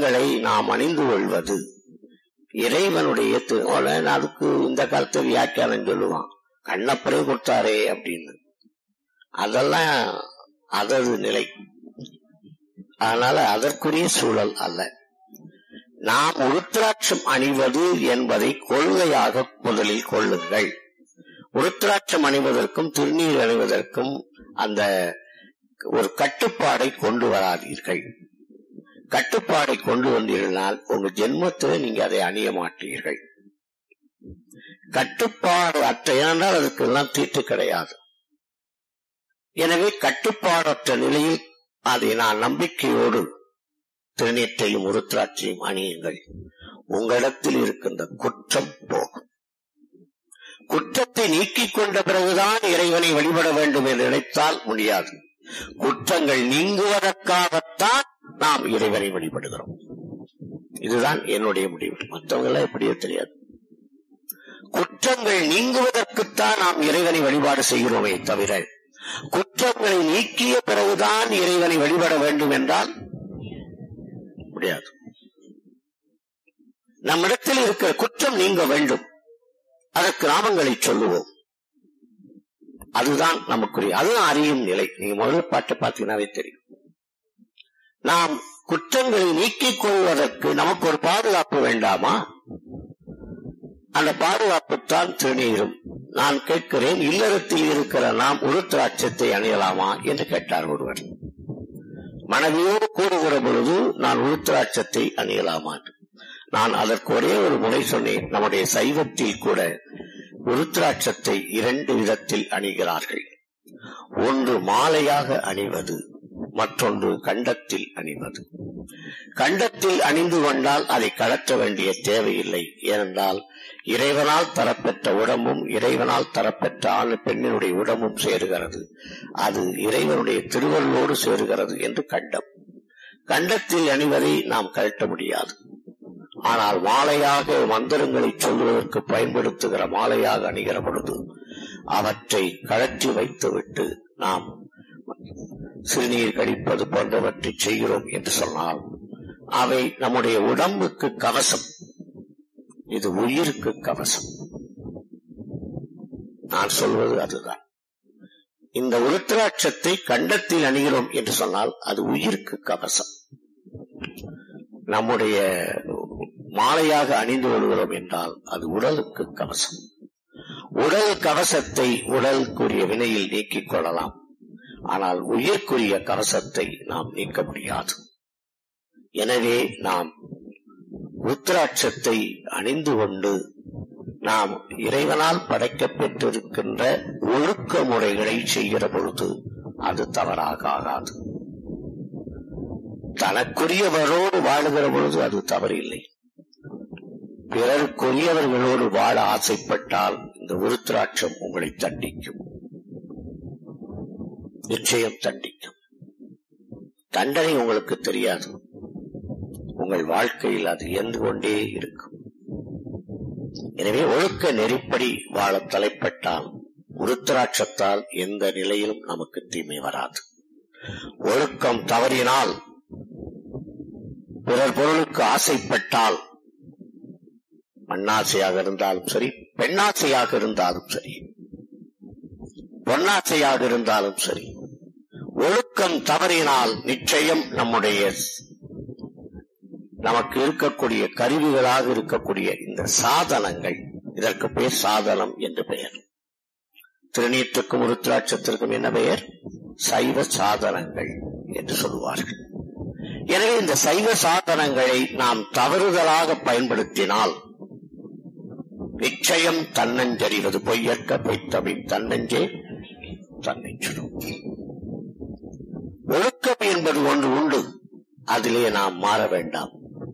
திருநீறுகளை நாம் அணிந்து கொள்வது இறைவனுடைய திரு- உடனே அதுக்கு இந்த காலத்து வியாக்கியானம் சொல்லுவான் கண்ணப்பரே கொடுத்தாரே அப்படின்னு அதெல்லாம் அதது நிலை அதனால அதற்குரிய சூழல் அல்ல நாம் உருத்திராட்சம் அணிவது என்பதை கொள்கையாக முதலில் கொள்ளுங்கள் உருத்திராட்சம் அணிவதற்கும் திருநீர் அணிவதற்கும் அந்த ஒரு கட்டுப்பாடை கொண்டு வராதீர்கள் கட்டுப்பாடை கொண்டு வந்தீர்களால் உங்க ஜென்மத்தில் நீங்க அதை அணிய மாட்டீர்கள் கட்டுப்பாடு அற்ற ஏனென்றால் அதுக்கு எல்லாம் தீட்டு கிடையாது எனவே கட்டுப்பாடற்ற நிலையில் அதை நான் நம்பிக்கையோடு திருநீற்றையும் உருத்திராட்சியும் அணியுங்கள் உங்களிடத்தில் இருக்கின்ற குற்றம் போகும் குற்றத்தை நீக்கிக் கொண்ட பிறகுதான் இறைவனை வழிபட வேண்டும் என்று நினைத்தால் முடியாது குற்றங்கள் நீங்குவதற்காகத்தான் நாம் இறைவனை வழிபடுகிறோம் இதுதான் என்னுடைய முடிவு மற்றவங்க எல்லாம் எப்படியோ தெரியாது குற்றங்கள் நீங்குவதற்குத்தான் நாம் இறைவனை வழிபாடு செய்கிறோமே தவிர குற்றங்களை நீக்கிய பிறகுதான் இறைவனை வழிபட வேண்டும் என்றால் முடியாது நம்மிடத்தில் இருக்கிற குற்றம் நீங்க வேண்டும் அதற்கு நாமங்களை சொல்லுவோம் அதுதான் நமக்குரிய அதுதான் அறியும் நிலை நீங்க முதல்ல பாட்டு பார்த்தீங்கன்னாவே தெரியும் நாம் குற்றங்களை நீக்கிக் கொள்வதற்கு நமக்கு ஒரு பாதுகாப்பு வேண்டாமா அந்த பாதுகாப்புத்தான் திருநீரும் நான் கேட்கிறேன் இல்லறத்தில் இருக்கிற நாம் உருத்திராட்சத்தை அணியலாமா என்று கேட்டார் ஒருவர் மனைவியோடு கூடுகிற பொழுது நான் உருத்திராட்சத்தை அணியலாமா என்று. நான் அதற்கு ஒரே ஒரு முறை சொன்னேன் நம்முடைய சைவத்தில் கூட உருத்திராட்சத்தை இரண்டு விதத்தில் அணிகிறார்கள் ஒன்று மாலையாக அணிவது மற்றொன்று கண்டத்தில் அணிவது கண்டத்தில் அணிந்து கொண்டால் அதை கழற்ற வேண்டிய தேவையில்லை ஏனென்றால் இறைவனால் தரப்பெற்ற உடம்பும் இறைவனால் தரப்பெற்ற ஆண் பெண்ணினுடைய உடம்பும் சேருகிறது அது இறைவனுடைய திருவள்ளோடு சேருகிறது என்று கண்டம் கண்டத்தில் அணிவதை நாம் கழட்ட முடியாது ஆனால் மாலையாக மந்திரங்களை சொல்வதற்கு பயன்படுத்துகிற மாலையாக அணிகிற பொழுது அவற்றை கழற்றி வைத்துவிட்டு நாம் சிறுநீர் கழிப்பது போன்றவற்றை செய்கிறோம் என்று சொன்னால் அவை நம்முடைய உடம்புக்கு கவசம் இது உயிருக்கு கவசம் நான் சொல்வது அதுதான் இந்த உருத்திராட்சத்தை கண்டத்தில் அணிகிறோம் என்று சொன்னால் அது உயிருக்கு கவசம் நம்முடைய மாலையாக அணிந்து கொள்கிறோம் என்றால் அது உடலுக்கு கவசம் உடல் கவசத்தை உடலுக்குரிய வினையில் நீக்கிக் கொள்ளலாம் ஆனால் உயிர்க்குரிய கவசத்தை நாம் நீக்க முடியாது எனவே நாம் ருத்ராட்சத்தை அணிந்து கொண்டு நாம் இறைவனால் படைக்கப் பெற்றிருக்கின்ற ஒழுக்க முறைகளை செய்கிற பொழுது அது தவறாக ஆகாது தனக்குரியவரோடு வாழுகிற பொழுது அது தவறில்லை பிறருக்குரியவர்களோடு வாழ ஆசைப்பட்டால் இந்த உருத்திராட்சம் உங்களை தண்டிக்கும் நிச்சயம் தண்டிக்கும் தண்டனை உங்களுக்கு தெரியாது உங்கள் வாழ்க்கையில் அது இயந்து கொண்டே இருக்கும் எனவே ஒழுக்க நெறிப்படி வாழ தலைப்பட்டால் உருத்திராட்சத்தால் எந்த நிலையிலும் நமக்கு தீமை வராது ஒழுக்கம் தவறினால் பிறர் பொருளுக்கு ஆசைப்பட்டால் மண்ணாசையாக இருந்தாலும் சரி பெண்ணாசையாக இருந்தாலும் சரி பொன்னாசையாக இருந்தாலும் சரி ஒழுக்கம் தவறினால் நிச்சயம் நம்முடைய நமக்கு இருக்கக்கூடிய கருவிகளாக இருக்கக்கூடிய இந்த சாதனங்கள் இதற்கு பெயர் சாதனம் என்று பெயர் திருநீற்றுக்கும் உருத்திராட்சத்திற்கும் என்ன பெயர் சைவ சாதனங்கள் என்று சொல்லுவார்கள் எனவே இந்த சைவ சாதனங்களை நாம் தவறுதலாக பயன்படுத்தினால் நிச்சயம் தன்னஞ்சறிவது பொய்யற்க பொய்த்தமிழ் தன்னஞ்சே தன்னை சுடும் ஒழுக்கம் என்பது ஒன்று உண்டு அதிலே நாம் மாற வேண்டாம்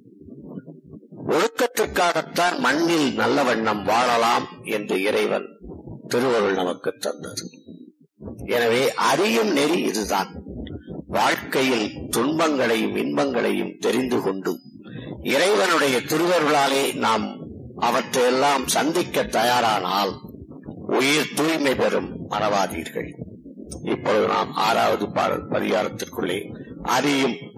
ஒழுக்கத்திற்காகத்தான் மண்ணில் நல்ல வண்ணம் வாழலாம் என்று இறைவன் திருவருள் நமக்கு தந்தது எனவே அறியும் நெறி இதுதான் வாழ்க்கையில் துன்பங்களையும் இன்பங்களையும் தெரிந்து கொண்டு இறைவனுடைய திருவருளாலே நாம் அவற்றையெல்லாம் சந்திக்க தயாரானால் உயிர் தூய்மை பெறும் மறவாதீர்கள் இப்பொழுது நாம் ஆறாவது பாடல் பரிகாரத்திற்குள்ளே அறியும்